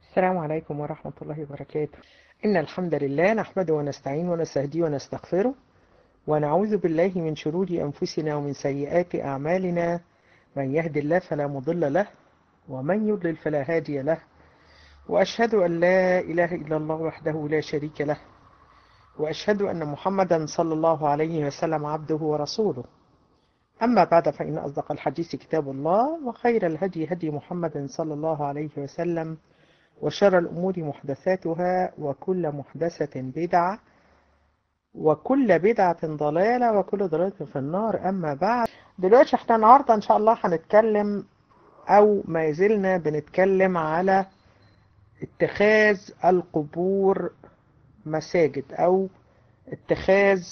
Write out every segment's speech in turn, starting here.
السلام عليكم ورحمة الله وبركاته إن الحمد لله نحمده ونستعين ونستهديه ونستغفره ونعوذ بالله من شرور أنفسنا ومن سيئات أعمالنا من يهد الله فلا مضل له ومن يضلل فلا هادي له وأشهد أن لا إله إلا الله وحده لا شريك له وأشهد أن محمدا صلى الله عليه وسلم عبده ورسوله أما بعد فإن أصدق الحديث كتاب الله وخير الهدي هدي محمد صلى الله عليه وسلم وشر الأمور محدثاتها وكل محدثة بدعة وكل بدعة ضلالة وكل ضلالة في النار أما بعد دلوقتي احنا النهاردة إن شاء الله هنتكلم أو ما زلنا بنتكلم على اتخاذ القبور مساجد أو اتخاذ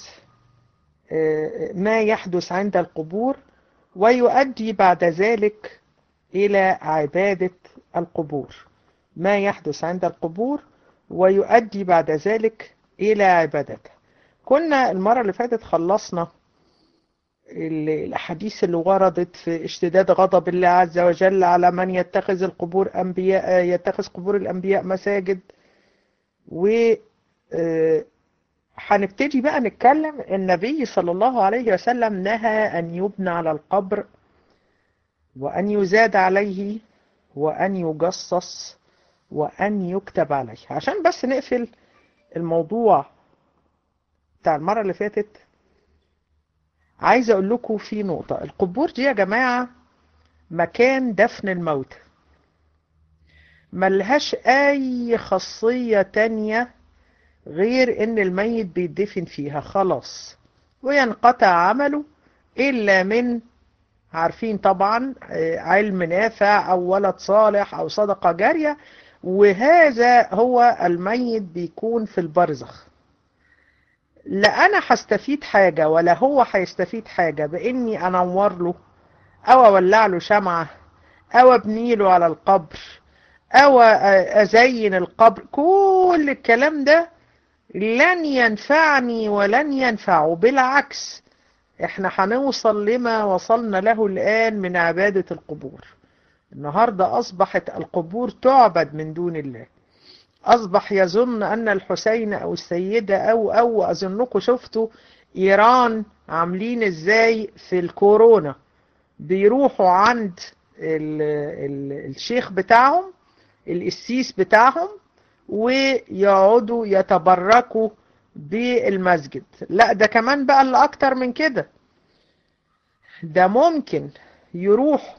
ما يحدث عند القبور ويؤدي بعد ذلك إلى عبادة القبور ما يحدث عند القبور ويؤدي بعد ذلك إلى عبادتها كنا المرة اللي فاتت خلصنا الأحاديث اللي وردت في اشتداد غضب الله عز وجل على من يتخذ القبور أنبياء يتخذ قبور الأنبياء مساجد و هنبتدي بقى نتكلم النبي صلى الله عليه وسلم نهى أن يبنى على القبر وأن يزاد عليه وأن يجصص وأن يكتب عليه عشان بس نقفل الموضوع بتاع المرة اللي فاتت عايز أقول لكم في نقطة القبور دي يا جماعة مكان دفن الموت ملهاش أي خاصية تانية غير ان الميت بيدفن فيها خلاص وينقطع عمله الا من عارفين طبعا علم نافع او ولد صالح او صدقة جارية وهذا هو الميت بيكون في البرزخ لا انا هستفيد حاجة ولا هو هيستفيد حاجة باني انور له او اولع له شمعة او ابني له على القبر او ازين القبر كل الكلام ده لن ينفعني ولن ينفعه بالعكس احنا هنوصل لما وصلنا له الآن من عبادة القبور النهاردة أصبحت القبور تعبد من دون الله أصبح يظن أن الحسين أو السيدة أو أو أظنكم شفتوا إيران عاملين إزاي في الكورونا بيروحوا عند ال ال الشيخ بتاعهم القسيس بتاعهم ويقعدوا يتبركوا بالمسجد لا ده كمان بقى اللي اكتر من كده ده ممكن يروح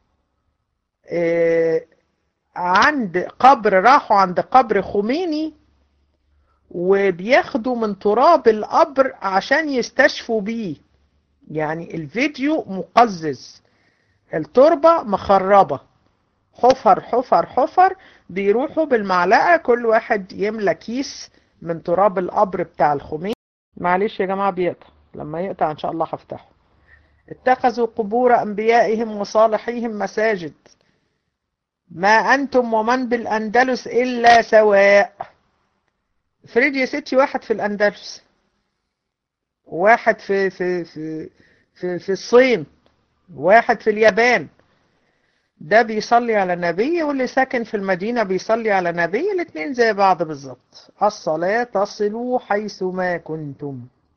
عند قبر راحوا عند قبر خميني وبياخدوا من تراب القبر عشان يستشفوا بيه يعني الفيديو مقزز التربة مخربة حفر حفر حفر بيروحوا بالمعلقة كل واحد يملى كيس من تراب القبر بتاع الخميني معلش يا جماعة بيقطع لما يقطع ان شاء الله هفتحه اتخذوا قبور انبيائهم وصالحيهم مساجد ما انتم ومن بالاندلس الا سواء فريد يا ستي واحد في الاندلس واحد في في في في, في الصين واحد في اليابان ده بيصلي على نبي واللي ساكن في المدينة بيصلي على نبي الاتنين زي بعض بالظبط الصلاة تصلوا حيث ما كنتم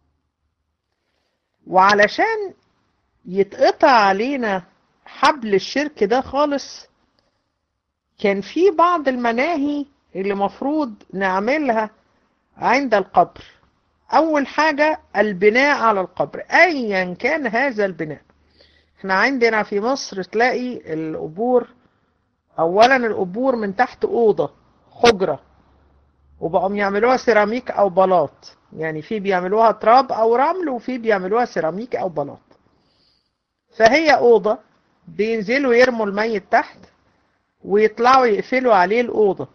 وعلشان يتقطع علينا حبل الشرك ده خالص كان في بعض المناهي اللي مفروض نعملها عند القبر أول حاجة البناء على القبر أيا كان هذا البناء احنا عندنا في مصر تلاقي القبور اولا القبور من تحت اوضة حجرة وبقوا يعملوها سيراميك او بلاط يعني في بيعملوها تراب او رمل وفي بيعملوها سيراميك او بلاط فهي اوضة بينزلوا يرموا الميت تحت ويطلعوا يقفلوا عليه الاوضة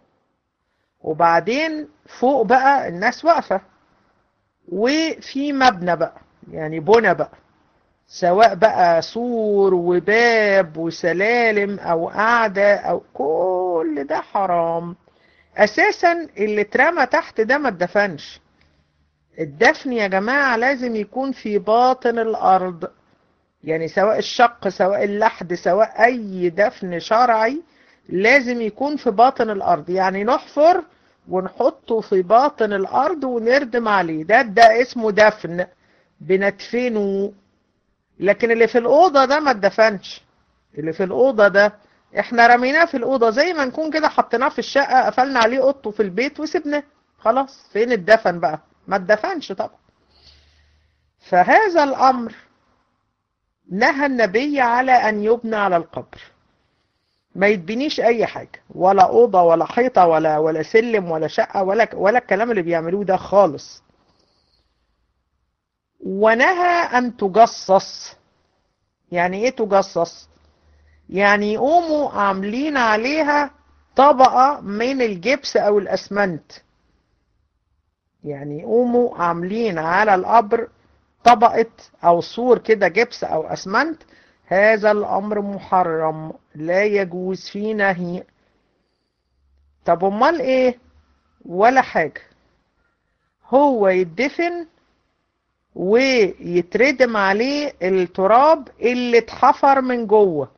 وبعدين فوق بقى الناس واقفة وفي مبنى بقى يعني بنى بقى سواء بقى سور وباب وسلالم او قاعدة او كل ده حرام اساسا اللي اترمى تحت ده ما اتدفنش الدفن يا جماعة لازم يكون في باطن الارض يعني سواء الشق سواء اللحد سواء اي دفن شرعي لازم يكون في باطن الأرض يعني نحفر ونحطه في باطن الأرض ونردم عليه ده ده اسمه دفن بندفنه لكن اللي في الأوضة ده ما اتدفنش اللي في الأوضة ده احنا رميناه في الأوضة زي ما نكون كده حطيناه في الشقة قفلنا عليه أوضته في البيت وسبناه خلاص فين الدفن بقى ما اتدفنش طبعا فهذا الأمر نهى النبي على أن يبنى على القبر ما يتبنيش أي حاجة ولا أوضة ولا حيطة ولا ولا سلم ولا شقة ولا ولا الكلام اللي بيعملوه ده خالص ونهى أن تجصص يعني إيه تجصص؟ يعني يقوموا عاملين عليها طبقة من الجبس أو الأسمنت يعني يقوموا عاملين على القبر طبقة أو سور كده جبس أو أسمنت هذا الأمر محرم لا يجوز فيه نهي طب أمال إيه ولا حاجة هو يدفن ويتردم عليه التراب اللي اتحفر من جوه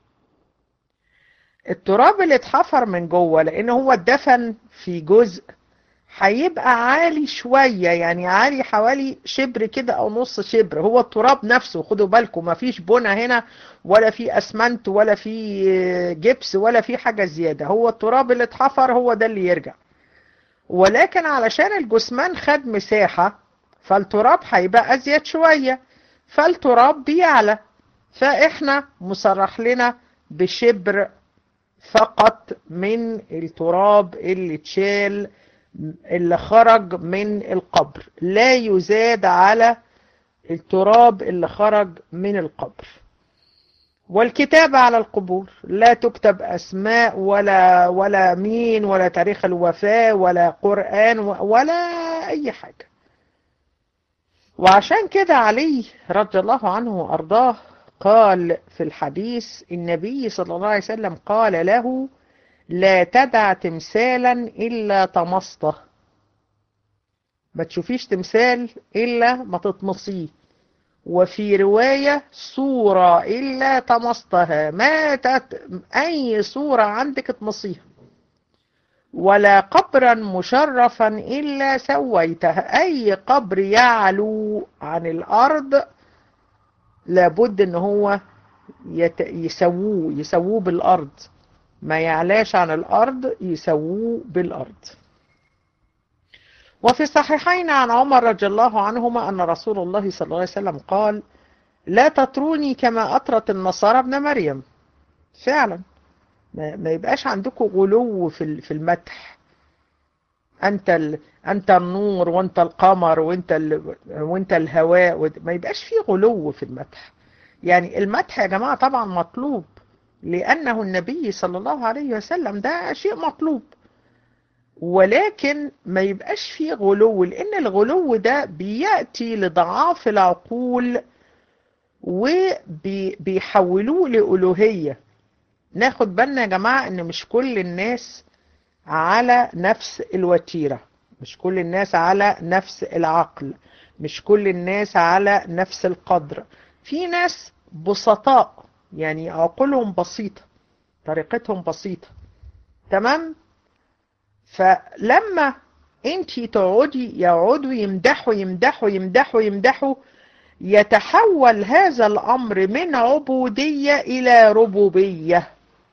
التراب اللي اتحفر من جوه لان هو اتدفن في جزء هيبقى عالي شوية يعني عالي حوالي شبر كده او نص شبر هو التراب نفسه خدوا بالكم ما فيش بنا هنا ولا في اسمنت ولا في جبس ولا في حاجة زيادة هو التراب اللي اتحفر هو ده اللي يرجع ولكن علشان الجثمان خد مساحة فالتراب هيبقى ازيد شوية فالتراب بيعلى فاحنا مصرح لنا بشبر فقط من التراب اللي اتشال اللي خرج من القبر لا يزاد على التراب اللي خرج من القبر والكتابة على القبور لا تكتب أسماء ولا ولا مين ولا تاريخ الوفاة ولا قرآن ولا أي حاجة وعشان كده علي رضي الله عنه وأرضاه قال في الحديث النبي صلى الله عليه وسلم قال له لا تدع تمثالا إلا طمسته ما تشوفيش تمثال إلا ما تطمسيه وفي رواية صورة إلا طمستها ما تت... أي صورة عندك اطمسيها ولا قبرا مشرفا إلا سويته أي قبر يعلو عن الأرض لابد ان هو يت... يسووه يسووه بالارض ما يعلاش عن الارض يسووه بالارض وفي الصحيحين عن عمر رضي الله عنهما ان رسول الله صلى الله عليه وسلم قال لا تطروني كما اطرت النصارى ابن مريم فعلا ما, ما يبقاش عندكم غلو في في المدح انت ال... انت النور وانت القمر وانت ال... وانت الهواء ما يبقاش فيه غلو في المدح يعني المدح يا جماعة طبعا مطلوب لأنه النبي صلى الله عليه وسلم ده شيء مطلوب ولكن ما يبقاش فيه غلو لأن الغلو ده بيأتي لضعاف العقول وبيحولوه لألوهية ناخد بالنا يا جماعة ان مش كل الناس على نفس الوتيرة مش كل الناس على نفس العقل مش كل الناس على نفس القدر في ناس بسطاء يعني عقولهم بسيطة طريقتهم بسيطة تمام فلما انت تقعدي يقعدوا يمدحوا يمدحوا يمدحوا يمدحوا يتحول هذا الامر من عبودية الى ربوبية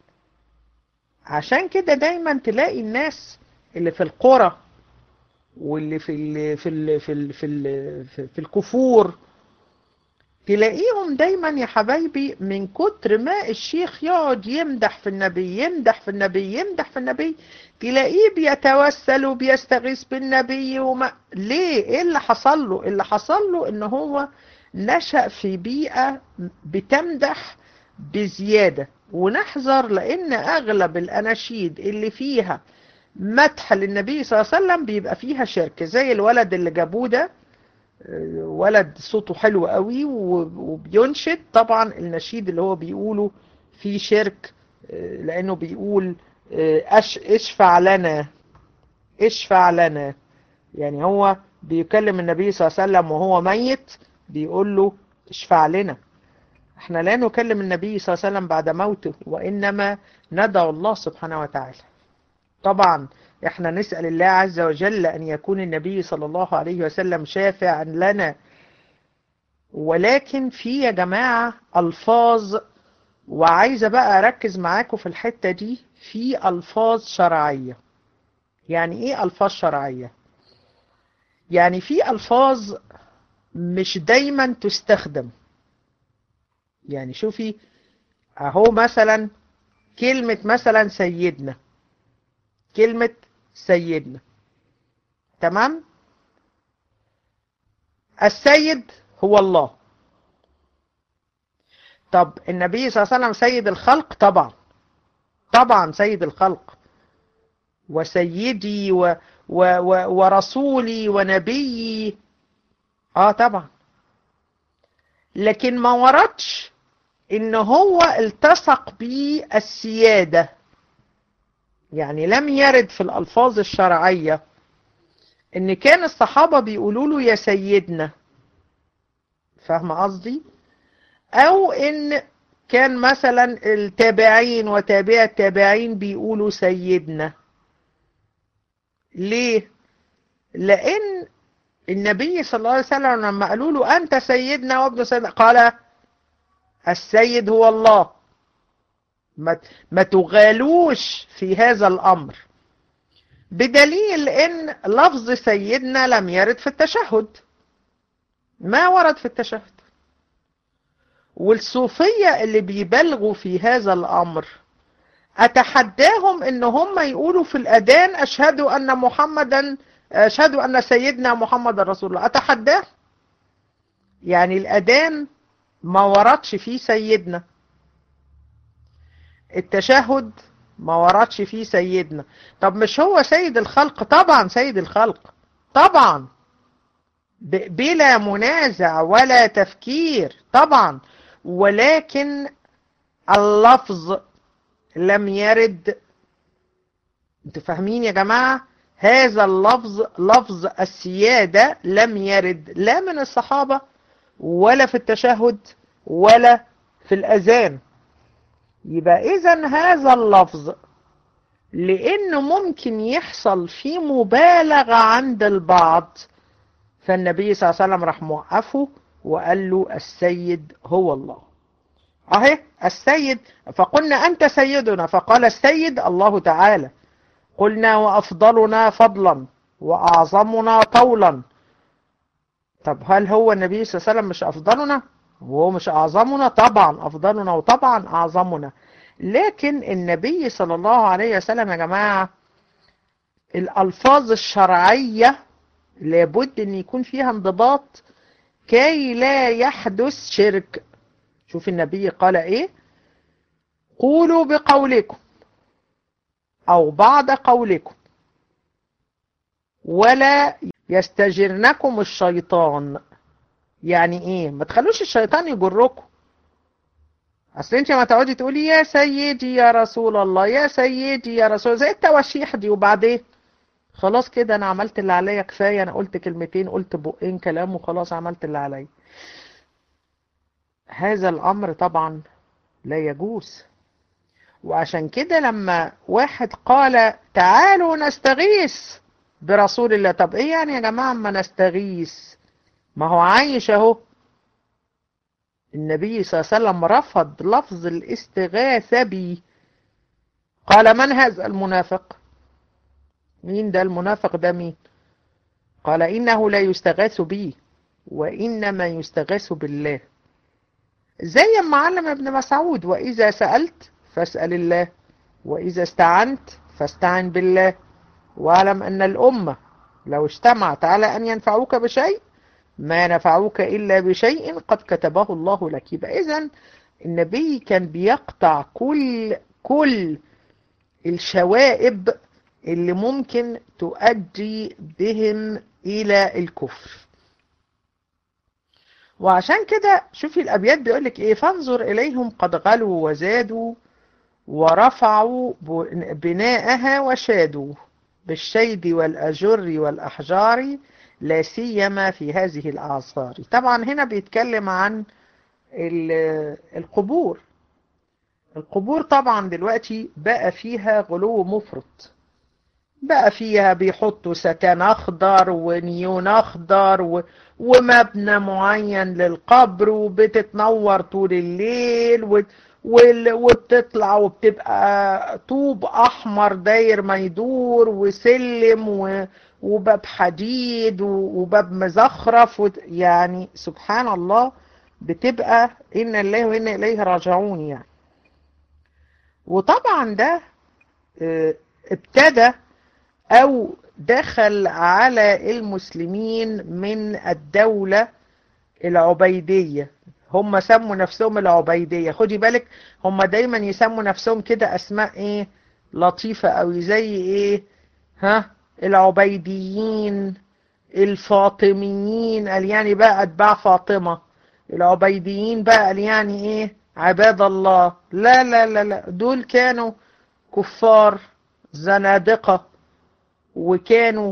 عشان كده دايما تلاقي الناس اللي في القرى واللي في ال في ال في ال في ال في الكفور تلاقيهم دايما يا حبايبي من كتر ما الشيخ يقعد يمدح في النبي يمدح في النبي يمدح في النبي تلاقيه بيتوسل وبيستغيث بالنبي وما ليه ايه اللي حصل له اللي حصل له ان هو نشأ في بيئة بتمدح بزيادة ونحذر لان اغلب الاناشيد اللي فيها مدح للنبي صلى الله عليه وسلم بيبقى فيها شرك زي الولد اللي جابوه ده ولد صوته حلو قوي وبينشد طبعا النشيد اللي هو بيقوله فيه شرك لانه بيقول أش اشفع لنا اشفع لنا يعني هو بيكلم النبي صلى الله عليه وسلم وهو ميت بيقول له اشفع لنا احنا لا نكلم النبي صلى الله عليه وسلم بعد موته وإنما ندعو الله سبحانه وتعالى طبعا احنا نسأل الله عز وجل أن يكون النبي صلى الله عليه وسلم شافعا لنا ولكن في يا جماعة ألفاظ وعايزة بقى أركز معاكم في الحتة دي في ألفاظ شرعية يعني إيه ألفاظ شرعية؟ يعني في ألفاظ مش دايما تستخدم يعني شوفي أهو مثلا كلمة مثلا سيدنا كلمة سيدنا تمام السيد هو الله طب النبي صلى الله عليه وسلم سيد الخلق طبعا طبعا سيد الخلق وسيدي و و و ورسولي ونبيي اه طبعا لكن ما وردش ان هو التصق بيه السيادة يعني لم يرد في الألفاظ الشرعية ان كان الصحابة بيقولوا له يا سيدنا فاهم قصدي او ان كان مثلا التابعين وتابع التابعين بيقولوا سيدنا ليه لان النبي صلى الله عليه وسلم لما قالوا له انت سيدنا وابن سيدنا قال السيد هو الله ما ما تغالوش في هذا الامر بدليل ان لفظ سيدنا لم يرد في التشهد ما ورد في التشهد والصوفية اللي بيبالغوا في هذا الأمر أتحداهم إن هم يقولوا في الأذان أشهد أن محمدا أشهد أن سيدنا محمد رسول الله أتحداه يعني الأذان ما وردش فيه سيدنا التشهد ما وردش فيه سيدنا طب مش هو سيد الخلق طبعا سيد الخلق طبعا بلا منازع ولا تفكير طبعا ولكن اللفظ لم يرد انتوا فاهمين يا جماعة هذا اللفظ لفظ السيادة لم يرد لا من الصحابة ولا في التشهد ولا في الأذان يبقى إذا هذا اللفظ لأنه ممكن يحصل فيه مبالغة عند البعض فالنبي صلى الله عليه وسلم راح موقفه وقال له السيد هو الله اهي السيد فقلنا أنت سيدنا فقال السيد الله تعالى قلنا وأفضلنا فضلا وأعظمنا طولا طب هل هو النبي صلى الله عليه وسلم مش أفضلنا وهو مش أعظمنا طبعا أفضلنا وطبعا أعظمنا لكن النبي صلى الله عليه وسلم يا جماعة الألفاظ الشرعية لابد أن يكون فيها انضباط كي لا يحدث شرك شوف النبي قال ايه قولوا بقولكم او بعد قولكم ولا يستجرنكم الشيطان يعني ايه ما تخلوش الشيطان يجركم اصل انت ما تقعدي تقولي يا سيدي يا رسول الله يا سيدي يا رسول زي التواشيح دي وبعدين خلاص كده انا عملت اللي عليا كفايه انا قلت كلمتين قلت بقين كلام وخلاص عملت اللي عليا هذا الامر طبعا لا يجوز وعشان كده لما واحد قال تعالوا نستغيث برسول الله طب ايه يعني يا جماعه اما نستغيث ما هو عايش اهو النبي صلى الله عليه وسلم رفض لفظ الاستغاثة بي قال من هذا المنافق مين ده المنافق ده مين قال إنه لا يستغاث بي وإنما يستغاث بالله زي ما علم ابن مسعود وإذا سألت فاسأل الله وإذا استعنت فاستعن بالله واعلم أن الأمة لو اجتمعت على أن ينفعوك بشيء ما نفعوك إلا بشيء قد كتبه الله لك يبقى إذن النبي كان بيقطع كل كل الشوائب اللي ممكن تؤدي بهم إلى الكفر وعشان كده شوفي الأبيات بيقولك إيه فانظر إليهم قد غلوا وزادوا ورفعوا بناءها وشادوا بالشيد والأجر والأحجار لا سيما في هذه الأعصار طبعا هنا بيتكلم عن القبور القبور طبعا دلوقتي بقى فيها غلو مفرط بقى فيها بيحطوا ستان اخضر ونيون اخضر و... ومبنى معين للقبر وبتتنور طول الليل و... وال... وبتطلع وبتبقى طوب احمر داير ما يدور وسلم و... وباب حديد و... وباب مزخرف و... يعني سبحان الله بتبقى إن الله وإنا إليه راجعون يعني وطبعا ده ابتدى أو دخل على المسلمين من الدولة العبيدية هم سموا نفسهم العبيدية خدي بالك هم دايما يسموا نفسهم كده أسماء إيه لطيفة أو زي إيه ها العبيديين الفاطميين قال يعني بقى أتباع فاطمة العبيديين بقى قال يعني إيه عباد الله لا لا لا لا دول كانوا كفار زنادقة وكانوا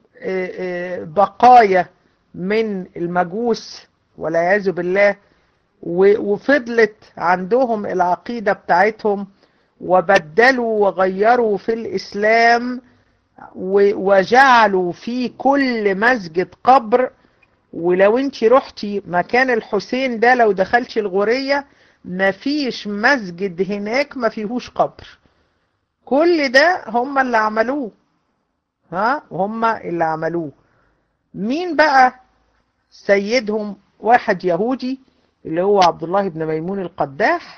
بقايا من المجوس والعياذ بالله وفضلت عندهم العقيدة بتاعتهم وبدلوا وغيروا في الإسلام وجعلوا في كل مسجد قبر ولو انت رحتي مكان الحسين ده لو دخلتي الغورية مفيش مسجد هناك ما فيهوش قبر كل ده هم اللي عملوه ها هم اللي عملوه مين بقى سيدهم واحد يهودي اللي هو عبد الله بن ميمون القداح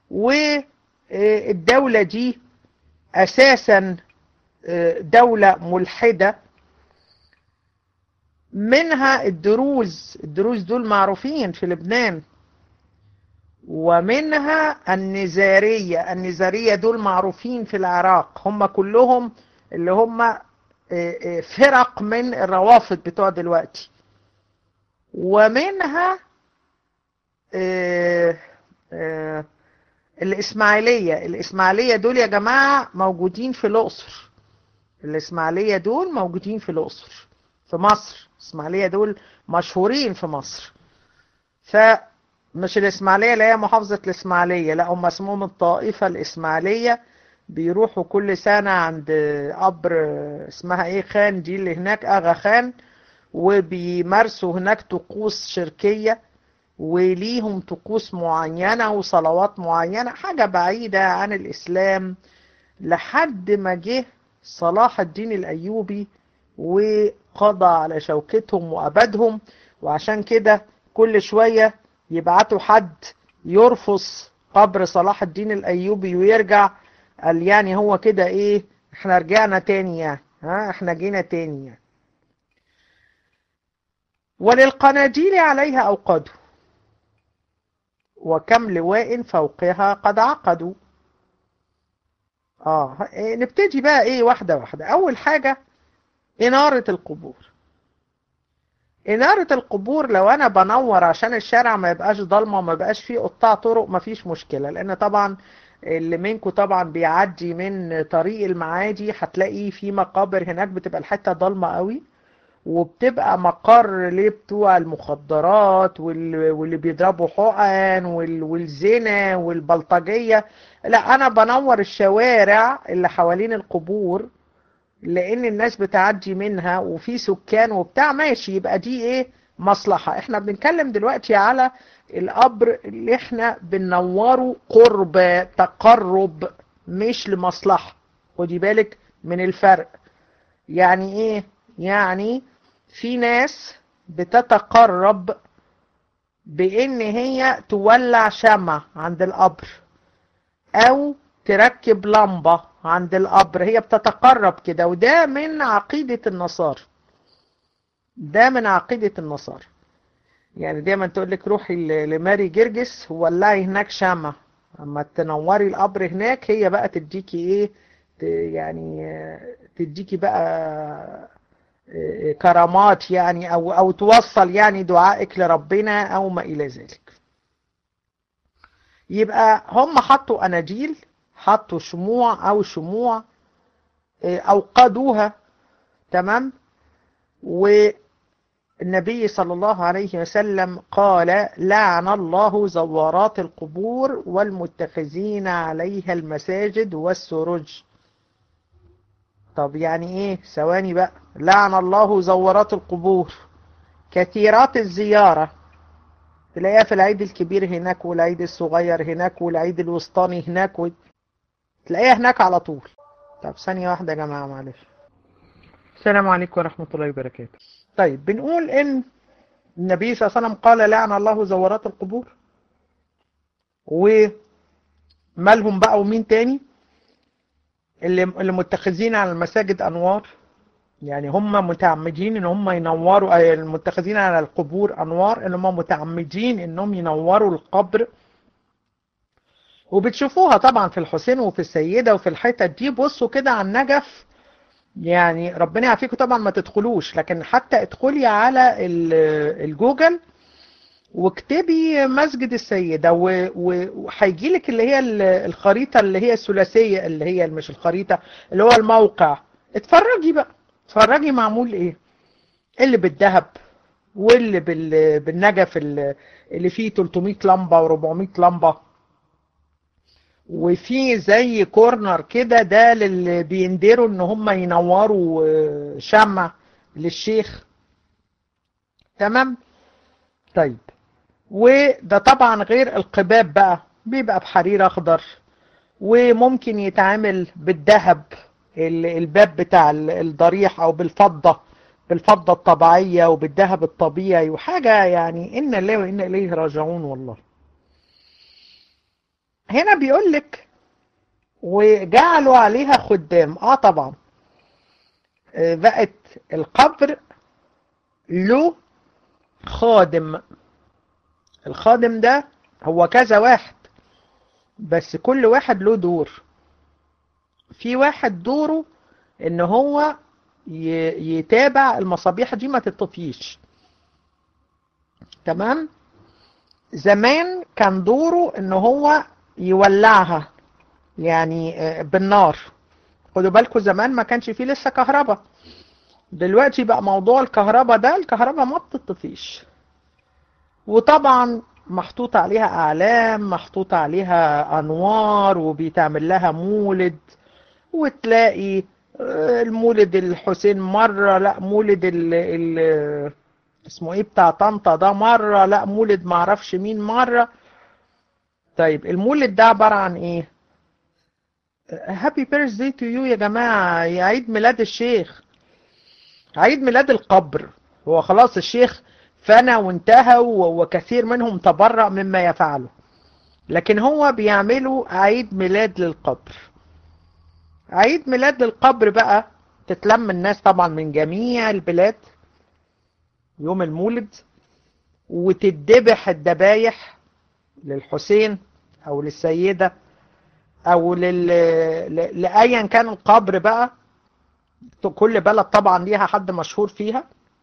والدولة دي أساسا دولة ملحدة منها الدروز الدروز دول معروفين في لبنان ومنها النزارية النزارية دول معروفين في العراق هم كلهم اللي هم فرق من الروافض بتوع دلوقتي ومنها الإسماعيلية الإسماعيلية دول يا جماعة موجودين في الأقصر الإسماعيلية دول موجودين في الأقصر في مصر الإسماعيلية دول مشهورين في مصر فمش الإسماعيلية اللي هي محافظة الإسماعيلية لا هم اسمهم الطائفة الإسماعيلية بيروحوا كل سنة عند قبر اسمها ايه خان دي اللي هناك اغا خان وبيمارسوا هناك طقوس شركية وليهم طقوس معينة وصلوات معينة حاجة بعيدة عن الإسلام لحد ما جه صلاح الدين الأيوبي وقضى على شوكتهم وأبدهم وعشان كده كل شوية يبعتوا حد يرفص قبر صلاح الدين الأيوبي ويرجع قال يعني هو كده ايه احنا رجعنا تاني يعني ها احنا جينا تاني يعني وللقناديل عليها اوقدوا وكم لواء فوقها قد عقدوا اه إيه نبتدي بقى ايه واحدة واحدة اول حاجة انارة القبور انارة القبور لو انا بنور عشان الشارع ما يبقاش ضلمة ما يبقاش فيه قطاع طرق ما فيش مشكلة لان طبعا اللي منكم طبعا بيعدي من طريق المعادي هتلاقي في مقابر هناك بتبقى الحتة ضلمة قوي وبتبقى مقر لبتوع المخدرات واللي بيضربوا حقن والزنا والبلطجية لا انا بنور الشوارع اللي حوالين القبور لان الناس بتعدي منها وفي سكان وبتاع ماشي يبقى دي ايه مصلحة احنا بنتكلم دلوقتي على القبر اللي احنا بننوره قرب تقرب مش لمصلحة خدي بالك من الفرق يعني ايه يعني في ناس بتتقرب بان هي تولع شمع عند القبر او تركب لمبة عند القبر هي بتتقرب كده وده من عقيدة النصارى ده من عقيدة النصارى يعني دايما تقول لك روحي لماري جرجس ولعي هناك شمع اما تنوري القبر هناك هي بقى تديكي ايه يعني تديكي بقى كرامات يعني او او توصل يعني دعائك لربنا او ما الى ذلك يبقى هم حطوا اناجيل حطوا شموع او شموع اوقدوها تمام و النبي صلى الله عليه وسلم قال لعن الله زوارات القبور والمتخذين عليها المساجد والسرج طب يعني ايه ثواني بقى لعن الله زوارات القبور كثيرات الزيارة تلاقيها في العيد الكبير هناك والعيد الصغير هناك والعيد الوسطاني هناك و... تلاقيها هناك على طول طب ثانية واحدة يا جماعة معلش السلام عليكم ورحمة الله وبركاته طيب بنقول ان النبي صلى الله عليه وسلم قال لعن الله زوارات القبور ومالهم بقى ومين تاني اللي اللي متخذين على المساجد انوار يعني هم متعمدين ان هم ينوروا المتخذين على القبور انوار ان هم متعمدين انهم ينوروا القبر وبتشوفوها طبعا في الحسين وفي السيدة وفي الحتت دي بصوا كده على النجف يعني ربنا يعافيكم طبعا ما تدخلوش لكن حتى ادخلي على الجوجل واكتبي مسجد السيدة وهيجي لك اللي هي الخريطة اللي هي الثلاثية اللي هي مش الخريطة اللي هو الموقع اتفرجي بقى اتفرجي معمول ايه اللي بالذهب واللي بالنجف اللي فيه 300 لمبة و400 لمبة وفي زي كورنر كده ده للي بيندروا ان هم ينوروا شمع للشيخ تمام طيب وده طبعا غير القباب بقى بيبقى بحرير اخضر وممكن يتعامل بالذهب الباب بتاع الضريح او بالفضة بالفضة الطبيعية وبالذهب الطبيعي وحاجة يعني إن الله وإن إليه راجعون والله هنا بيقول لك وجعلوا عليها خدام اه طبعا بقت القبر له خادم الخادم ده هو كذا واحد بس كل واحد له دور في واحد دوره ان هو يتابع المصابيح دي ما تطفيش تمام زمان كان دوره ان هو يولعها يعني بالنار خدوا بالكم زمان ما كانش فيه لسه كهرباء دلوقتي بقى موضوع الكهرباء ده الكهرباء ما بتطفيش وطبعا محطوط عليها اعلام محطوط عليها انوار وبيتعمل لها مولد وتلاقي المولد الحسين مرة لا مولد ال ال اسمه ايه بتاع طنطا ده مرة لا مولد معرفش مين مرة طيب المولد ده عبارة عن ايه هابي بيرثدي تو يو يا جماعة يا عيد ميلاد الشيخ عيد ميلاد القبر هو خلاص الشيخ فنى وانتهى وكثير منهم تبرأ مما يفعله لكن هو بيعملوا عيد ميلاد للقبر عيد ميلاد للقبر بقى تتلم الناس طبعا من جميع البلاد يوم المولد وتدبح الذبايح للحسين او للسيدة او لل... لأيا كان القبر بقى كل بلد طبعا ليها حد مشهور فيها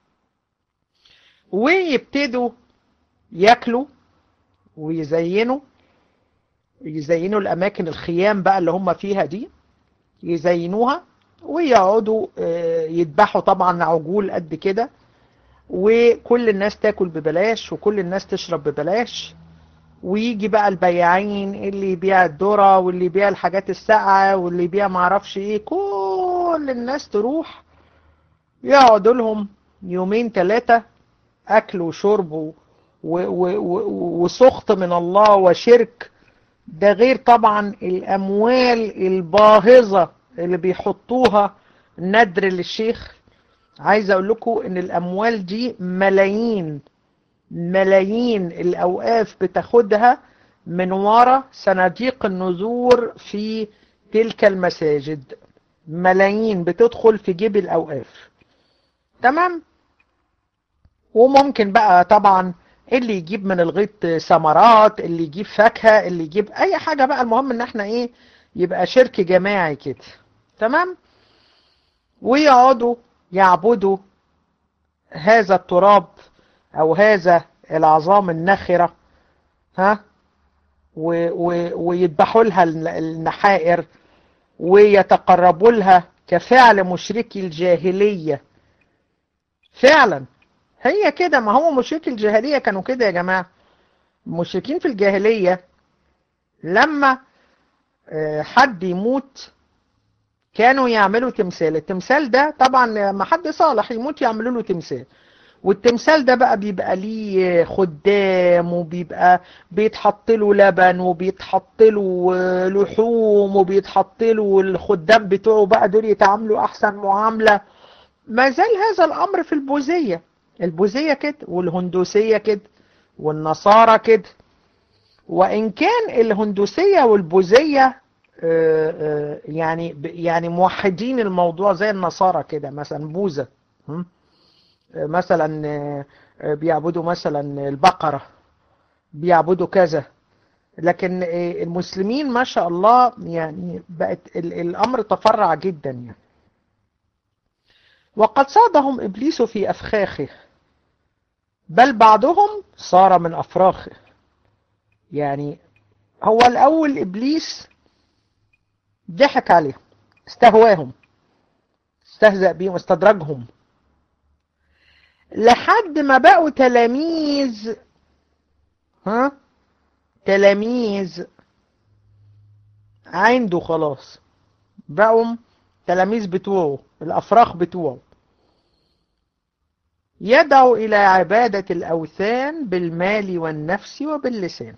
ويبتدوا ياكلوا ويزينوا يزينوا الاماكن الخيام بقى اللي هم فيها دي يزينوها ويقعدوا يذبحوا طبعا عجول قد كده وكل الناس تاكل ببلاش وكل الناس تشرب ببلاش ويجي بقى البياعين اللي يبيع الذرة واللي يبيع الحاجات الساقعة واللي يبيع معرفش ايه كل الناس تروح يقعدوا لهم يومين ثلاثة اكل وشرب وسخط من الله وشرك ده غير طبعا الاموال الباهظة اللي بيحطوها ندر للشيخ عايز اقول لكم ان الاموال دي ملايين ملايين الاوقاف بتاخدها من ورا صناديق النذور في تلك المساجد ملايين بتدخل في جيب الاوقاف تمام وممكن بقى طبعا اللي يجيب من الغيط ثمرات اللي يجيب فاكهة اللي يجيب اي حاجة بقى المهم ان احنا ايه يبقى شرك جماعي كده تمام ويقعدوا يعبدوا هذا التراب او هذا العظام النخرة ها و و ويذبحوا لها النحائر ويتقربوا لها كفعل مشركي الجاهلية فعلا هي كده ما هو مشركي الجاهلية كانوا كده يا جماعة المشركين في الجاهلية لما حد يموت كانوا يعملوا تمثال التمثال ده طبعا لما حد صالح يموت يعملوا له تمثال والتمثال ده بقى بيبقى ليه خدام وبيبقى بيتحط له لبن وبيتحط له لحوم وبيتحط له الخدام بتوعه بقى دول يتعاملوا احسن معامله ما زال هذا الامر في البوذيه البوذيه كده والهندوسيه كده والنصارى كده وان كان الهندوسيه والبوذيه يعني يعني موحدين الموضوع زي النصارى كده مثلا بوذا مثلا بيعبدوا مثلا البقرة بيعبدوا كذا لكن المسلمين ما شاء الله يعني بقت الأمر تفرع جدا يعني وقد صادهم إبليس في أفخاخه بل بعضهم صار من أفراخه يعني هو الأول إبليس ضحك عليهم استهواهم استهزأ بيهم استدرجهم لحد ما بقوا تلاميذ ها تلاميذ عنده خلاص بقوا تلاميذ بتوعه الأفراخ بتوعه يدعو إلى عبادة الأوثان بالمال والنفس وباللسان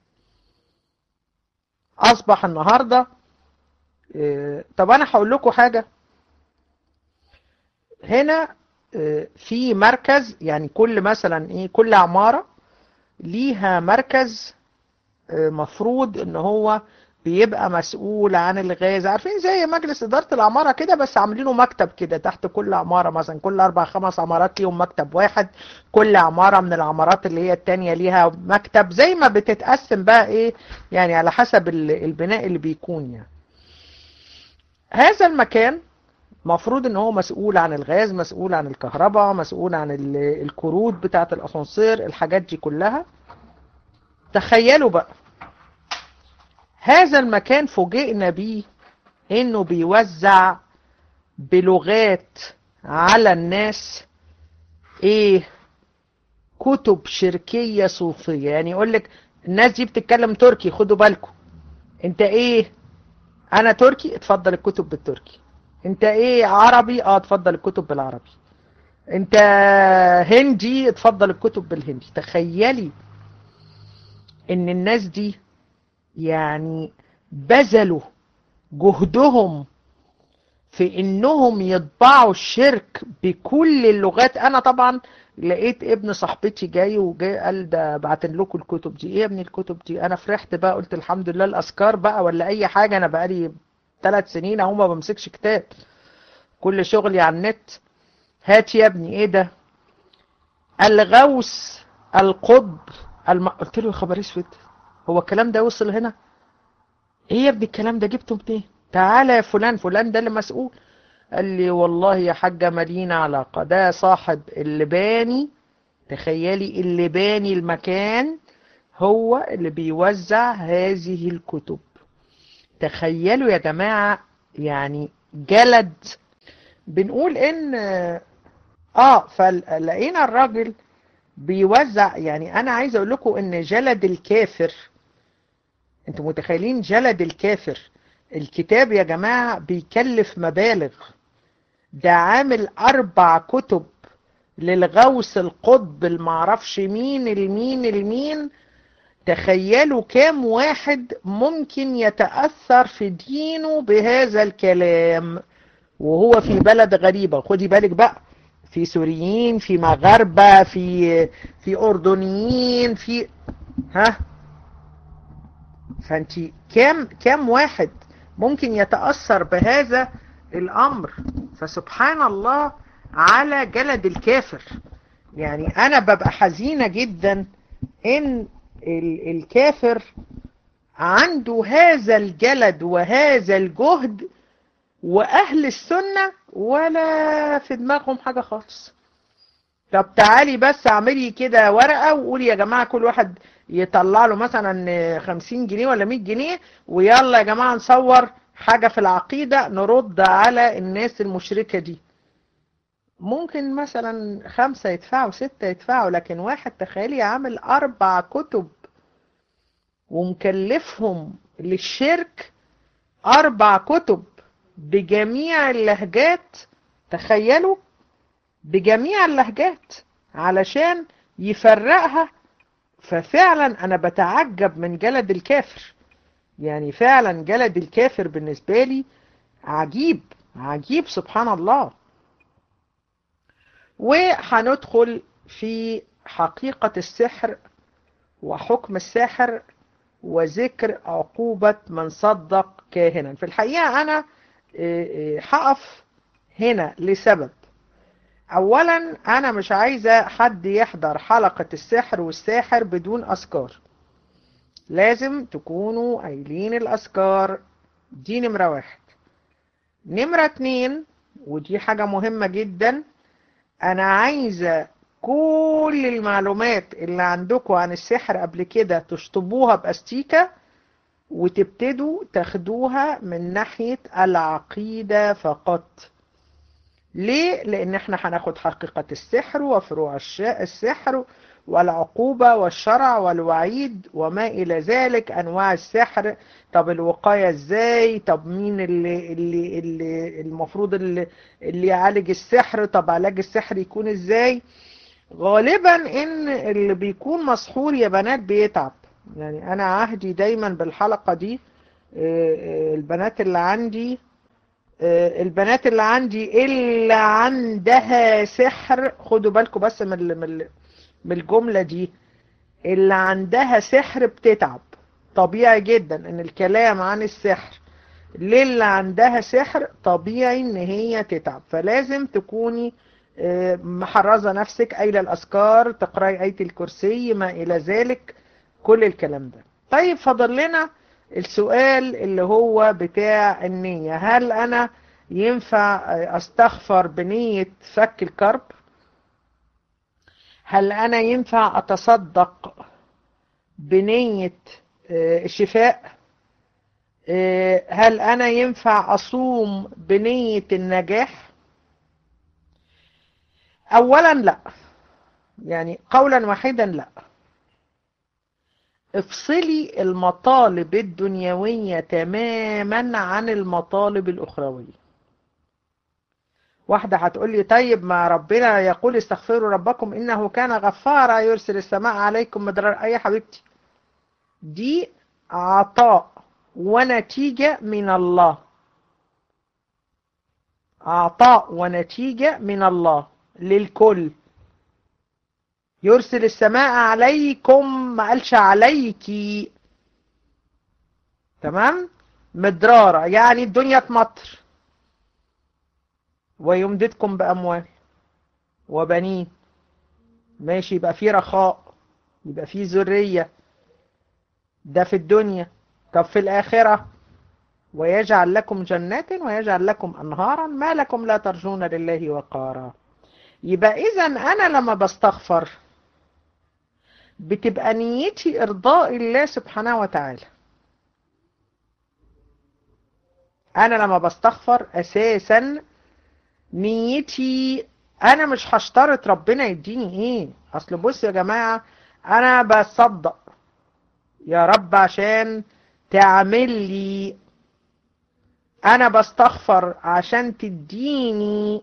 أصبح النهاردة طب أنا هقول لكم حاجة هنا في مركز يعني كل مثلا ايه كل عمارة ليها مركز مفروض ان هو بيبقى مسؤول عن الغاز عارفين زي مجلس إدارة العمارة كده بس عاملينه مكتب كده تحت كل عمارة مثلا كل أربع خمس عمارات ليهم مكتب واحد كل عمارة من العمارات اللي هي التانية ليها مكتب زي ما بتتقسم بقى إيه يعني على حسب البناء اللي بيكون يعني هذا المكان مفروض ان هو مسؤول عن الغاز مسؤول عن الكهرباء مسؤول عن الكروت بتاعة الاسانسير الحاجات دي كلها تخيلوا بقى هذا المكان فوجئنا بيه انه بيوزع بلغات على الناس ايه كتب شركية صوفية يعني يقول لك الناس دي بتتكلم تركي خدوا بالكم انت ايه انا تركي اتفضل الكتب بالتركي انت ايه عربي اه اتفضل الكتب بالعربي انت هندي اتفضل الكتب بالهندي تخيلي ان الناس دي يعني بذلوا جهدهم في انهم يطبعوا الشرك بكل اللغات انا طبعا لقيت ابن صاحبتي جاي وجاي قال ده بعتن لكم الكتب دي ايه يا ابني الكتب دي انا فرحت بقى قلت الحمد لله الاذكار بقى ولا اي حاجه انا بقالي ثلاث سنين اهو ما بمسكش كتاب كل شغلي على النت هات يا ابني ايه ده الغوث القطب الم... قلت له يا خبر اسود هو الكلام ده وصل هنا ايه يا ابني الكلام ده جبته منين تعالى يا فلان فلان ده اللي مسؤول قال لي والله يا حاجة مدينة علاقة ده صاحب اللي باني تخيلي اللي باني المكان هو اللي بيوزع هذه الكتب تخيلوا يا جماعة يعني جلد بنقول ان اه فلقينا الراجل بيوزع يعني انا عايز اقول لكم ان جلد الكافر انتوا متخيلين جلد الكافر الكتاب يا جماعة بيكلف مبالغ ده عامل اربع كتب للغوث القطب المعرفش مين المين المين تخيلوا كام واحد ممكن يتأثر في دينه بهذا الكلام وهو في بلد غريبة خدي بالك بقى في سوريين في مغاربة في في أردنيين في ها فانت كام كام واحد ممكن يتأثر بهذا الأمر فسبحان الله على جلد الكافر يعني أنا ببقى حزينة جدا إن الكافر عنده هذا الجلد وهذا الجهد واهل السنة ولا في دماغهم حاجة خالص طب تعالي بس اعملي كده ورقة وقولي يا جماعة كل واحد يطلع له مثلا 50 جنيه ولا 100 جنيه ويلا يا جماعة نصور حاجة في العقيدة نرد على الناس المشركة دي ممكن مثلا خمسة يدفعوا ستة يدفعوا لكن واحد تخيلي عامل أربع كتب ومكلفهم للشرك أربع كتب بجميع اللهجات تخيلوا بجميع اللهجات علشان يفرقها ففعلا أنا بتعجب من جلد الكافر يعني فعلا جلد الكافر بالنسبة لي عجيب عجيب سبحان الله وهندخل في حقيقة السحر وحكم الساحر وذكر عقوبة من صدق كاهنا في الحقيقة أنا هقف هنا لسبب أولا أنا مش عايزة حد يحضر حلقة السحر والساحر بدون أذكار لازم تكونوا قايلين الأذكار دي نمرة واحد نمرة اتنين ودي حاجة مهمة جدا أنا عايزة كل المعلومات اللي عندكم عن السحر قبل كده تشطبوها بأستيكة وتبتدوا تاخدوها من ناحية العقيدة فقط ليه؟ لأن احنا هناخد حقيقة السحر وفروع السحر والعقوبة والشرع والوعيد وما إلى ذلك أنواع السحر طب الوقاية إزاي طب مين اللي, اللي, اللي المفروض اللي, اللي يعالج السحر طب علاج السحر يكون إزاي غالبا إن اللي بيكون مسحور يا بنات بيتعب يعني أنا عهدي دايما بالحلقة دي البنات اللي عندي البنات اللي عندي اللي عندها سحر خدوا بالكم بس من من من الجملة دي اللي عندها سحر بتتعب طبيعي جدا ان الكلام عن السحر للي عندها سحر طبيعي ان هي تتعب فلازم تكوني محرزة نفسك قايلة الأذكار تقرأي آية الكرسي ما إلى ذلك كل الكلام ده طيب فضل لنا السؤال اللي هو بتاع النية هل أنا ينفع أستغفر بنية فك الكرب هل أنا ينفع أتصدق بنية الشفاء هل أنا ينفع أصوم بنية النجاح أولا لا يعني قولا واحدا لا افصلي المطالب الدنيوية تماما عن المطالب الأخروية واحدة هتقول لي طيب ما ربنا يقول استغفروا ربكم إنه كان غفارا يرسل السماء عليكم مدرار أي حبيبتي دي عطاء ونتيجة من الله عطاء ونتيجة من الله للكل يرسل السماء عليكم ما قالش عليكي تمام مدرارة يعني الدنيا تمطر ويمددكم بأموال وبنين ماشي يبقى في رخاء يبقى في ذرية ده في الدنيا طب في الآخرة ويجعل لكم جنات ويجعل لكم أنهارا ما لكم لا ترجون لله وقارا يبقى إذا أنا لما بستغفر بتبقى نيتي إرضاء الله سبحانه وتعالى أنا لما بستغفر أساسا نيتي أنا مش هشترط ربنا يديني إيه أصل بص يا جماعة أنا بصدق يا رب عشان تعمل لي أنا بستغفر عشان تديني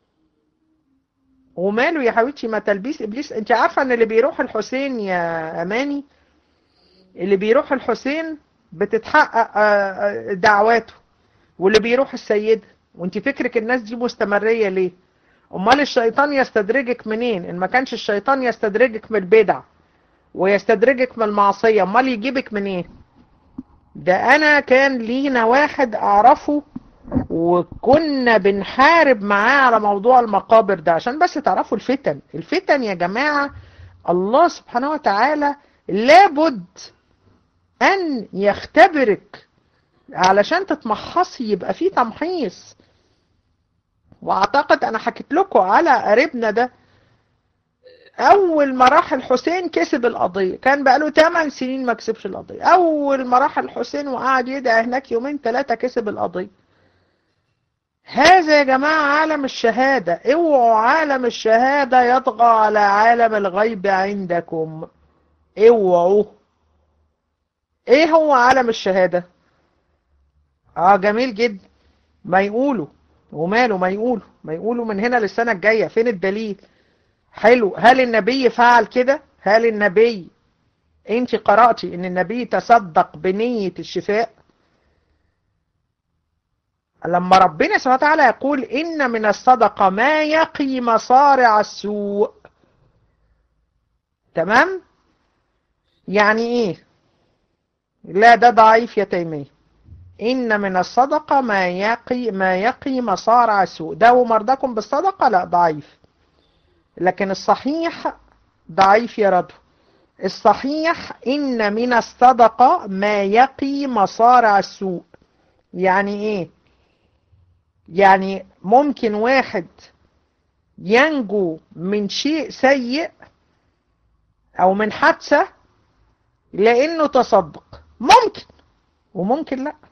وماله يا حبيبتي ما تلبيس ابليس انت عارفه ان اللي بيروح الحسين يا اماني اللي بيروح الحسين بتتحقق دعواته واللي بيروح السيده وانت فكرك الناس دي مستمريه ليه امال الشيطان يستدرجك منين ان ما كانش الشيطان يستدرجك من البدع ويستدرجك من المعصيه امال يجيبك منين ده انا كان لينا واحد اعرفه وكنا بنحارب معاه على موضوع المقابر ده عشان بس تعرفوا الفتن الفتن يا جماعة الله سبحانه وتعالى لابد أن يختبرك علشان تتمحصي يبقى فيه تمحيص واعتقد انا حكيت لكم على قريبنا ده اول ما راح الحسين كسب القضيه كان بقاله 8 سنين ما كسبش القضيه اول ما راح الحسين وقعد يدعي هناك يومين ثلاثه كسب القضيه هذا يا جماعة عالم الشهادة اوعوا عالم الشهادة يطغى على عالم الغيب عندكم اوعوا ايه هو عالم الشهادة اه جميل جدا ما يقولوا وماله ما يقولوا ما يقولوا من هنا للسنة الجاية فين الدليل حلو هل النبي فعل كده هل النبي انت قرأتي ان النبي تصدق بنية الشفاء لما ربنا سبحانه وتعالى يقول إن من الصدقة ما يقي مصارع السوء تمام يعني إيه لا ده ضعيف يا تيمية إن من الصدقة ما يقي ما يقي مصارع السوء داووا مرضاكم بالصدقة لا ضعيف لكن الصحيح ضعيف يا رب الصحيح إن من الصدقة ما يقي مصارع السوء يعني إيه يعني ممكن واحد ينجو من شيء سيء او من حادثة لانه تصدق ممكن وممكن لا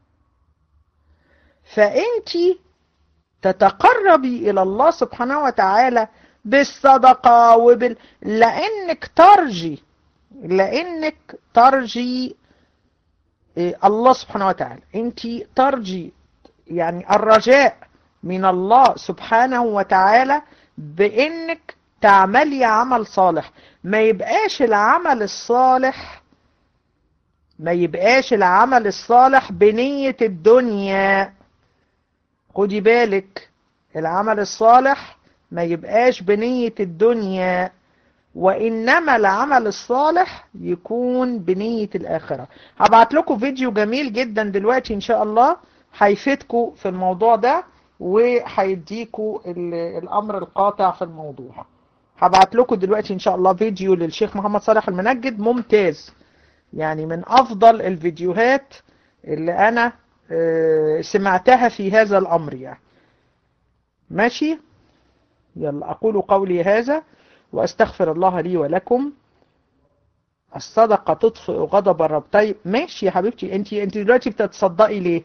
فانت تتقربي الى الله سبحانه وتعالى بالصدقة وبال لانك ترجي لانك ترجي الله سبحانه وتعالى انت ترجي يعني الرجاء من الله سبحانه وتعالى بانك تعملي عمل صالح ما يبقاش العمل الصالح ما يبقاش العمل الصالح بنية الدنيا خدي بالك العمل الصالح ما يبقاش بنية الدنيا وإنما العمل الصالح يكون بنية الآخرة هبعت لكم فيديو جميل جدا دلوقتي إن شاء الله هيفيدكم في الموضوع ده وهيديكوا الامر القاطع في الموضوع هبعت لكم دلوقتي ان شاء الله فيديو للشيخ محمد صالح المنجد ممتاز يعني من افضل الفيديوهات اللي انا سمعتها في هذا الامر يعني ماشي يلا اقول قولي هذا واستغفر الله لي ولكم الصدقة تطفئ غضب الرب طيب ماشي يا حبيبتي انت انت دلوقتي بتتصدقي ليه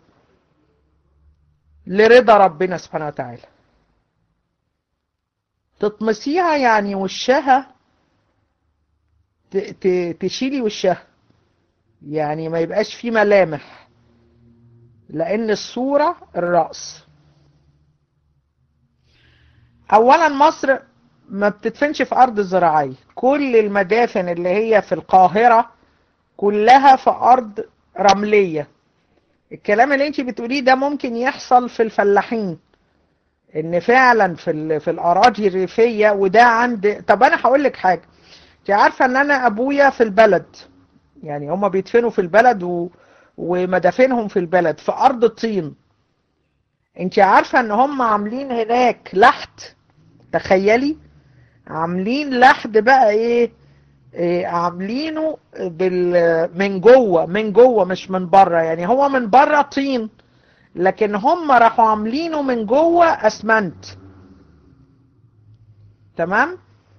لرضا ربنا سبحانه وتعالى تطمسيها يعني وشها تشيلي وشها يعني ما يبقاش فيه ملامح لان الصورة الرأس اولا مصر ما بتدفنش في ارض زراعية كل المدافن اللي هي في القاهرة كلها في ارض رملية الكلام اللي انت بتقوليه ده ممكن يحصل في الفلاحين ان فعلا في في الاراضي الريفيه وده عند طب انا هقول لك حاجه انت عارفه ان انا ابويا في البلد يعني هما بيدفنوا في البلد و... ومدافنهم في البلد في ارض طين انت عارفه ان هم عاملين هناك لحد تخيلي عاملين لحد بقى ايه إيه عاملينه بال من جوه من جوه مش من بره يعني هو من بره طين لكن هم راحوا عاملينه من جوه اسمنت تمام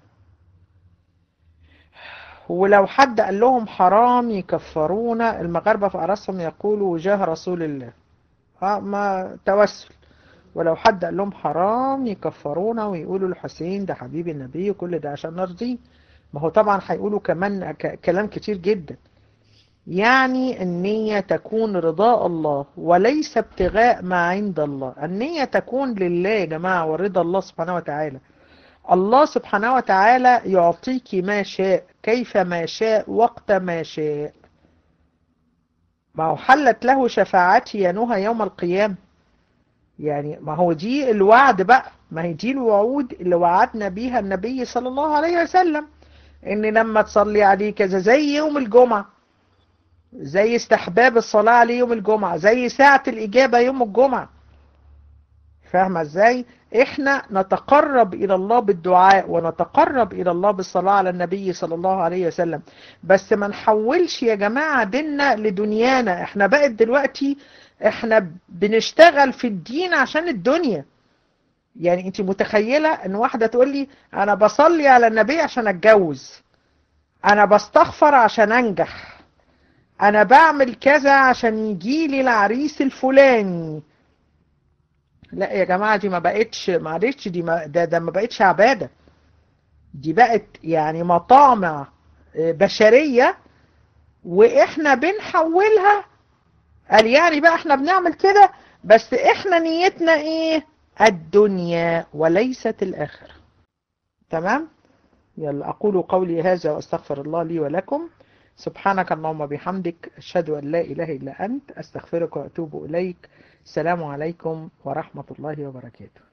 ولو حد قال لهم حرام يكفرون المغاربه في اراسهم يقولوا وجاه رسول الله اه ما توسل ولو حد قال لهم حرام يكفرونا ويقولوا الحسين ده حبيب النبي وكل ده عشان نرضيه ما هو طبعا هيقولوا كمان كلام كتير جدا يعني النية تكون رضاء الله وليس ابتغاء ما عند الله النية تكون لله يا جماعة ورضا الله سبحانه وتعالى الله سبحانه وتعالى يعطيك ما شاء كيف ما شاء وقت ما شاء ما هو حلت له شفاعتي ينوها يوم القيامة يعني ما هو دي الوعد بقى ما هي دي الوعود اللي وعدنا بيها النبي صلى الله عليه وسلم ان لما تصلي عليه كذا زي يوم الجمعة زي استحباب الصلاة عليه يوم الجمعة زي ساعة الإجابة يوم الجمعة فاهمة ازاي احنا نتقرب الى الله بالدعاء ونتقرب الى الله بالصلاة على النبي صلى الله عليه وسلم بس ما نحولش يا جماعة ديننا لدنيانا احنا بقت دلوقتي احنا بنشتغل في الدين عشان الدنيا يعني انت متخيلة ان واحدة تقول لي انا بصلي على النبي عشان اتجوز انا بستغفر عشان انجح انا بعمل كذا عشان يجي لي العريس الفلاني لا يا جماعة دي ما بقتش معلش دي ما ده, ده ما بقتش عبادة دي بقت يعني مطامع بشرية واحنا بنحولها قال يعني بقى احنا بنعمل كده بس احنا نيتنا ايه الدنيا وليست الاخرة تمام يلا اقول قولي هذا واستغفر الله لي ولكم سبحانك اللهم بحمدك اشهد ان لا اله الا انت استغفرك واتوب اليك السلام عليكم ورحمة الله وبركاته